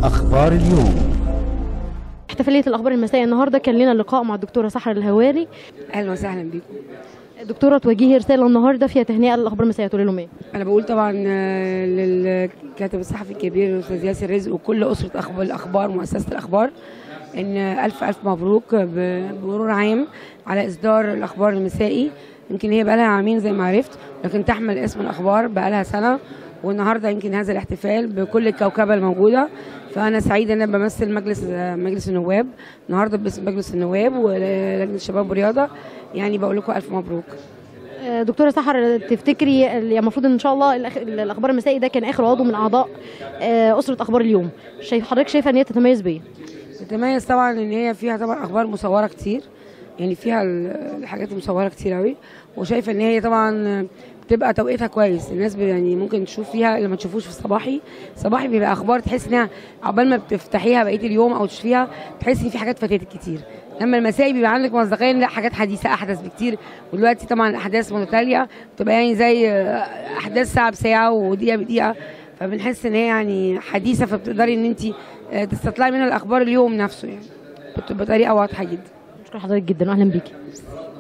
أخبار اليوم احتفالية الأخبار المسائية النهاردة كان لنا لقاء مع الدكتورة سحر الهواري اهلا وسهلا بيكم دكتورة توجهي رسالة النهاردة فيها تهنئة للأخبار المسائية تقول لهم إيه؟ انا بقول طبعا آه، للكاتب الصحفي الكبير الاستاذ ياسر رزق وكل اسره اخبار الاخبار مؤسسه الاخبار ان الف الف مبروك ب- بمرور عام على اصدار الاخبار المسائي يمكن هي بقى لها عامين زي ما عرفت لكن تحمل اسم الاخبار بقى لها سنه والنهارده يمكن هذا الاحتفال بكل الكوكبه الموجوده فانا سعيده ان انا بمثل مجلس مجلس النواب النهارده باسم مجلس النواب ولجنه الشباب والرياضه يعني بقول لكم الف مبروك آه، دكتورة سحر تفتكري ال- المفروض إن شاء الله الأخ- الأخبار المسائي ده كان آخر عضو من أعضاء آه، أسرة أخبار اليوم شايف حضرتك شايفة إن هي تتميز بإيه؟ تتميز طبعا ان هي فيها طبعا اخبار مصوره كتير يعني فيها ال- الحاجات المصوره كتير قوي وشايفه ان هي طبعا بتبقى توقيتها كويس الناس بي- يعني ممكن تشوف فيها اللي ما تشوفوش في الصباحي صباحي بيبقى اخبار تحس انها عقبال ما بتفتحيها بقيه اليوم او تشوفيها تحسي ان في حاجات فاتتك كتير لما المسائي بيبقى عندك مصداقيه لا حاجات حديثه احدث بكتير ودلوقتي طبعا الاحداث متتاليه بتبقى يعني زي آه، احداث ساعه بساعه ودقيقه بدقيقه فبنحس ان هي يعني حديثه فبتقدري ان انت تستطلعي منها الاخبار اليوم نفسه يعني بت- بطريقه واضحه جدا شكرا حضرتك جدا وأهلا بيكي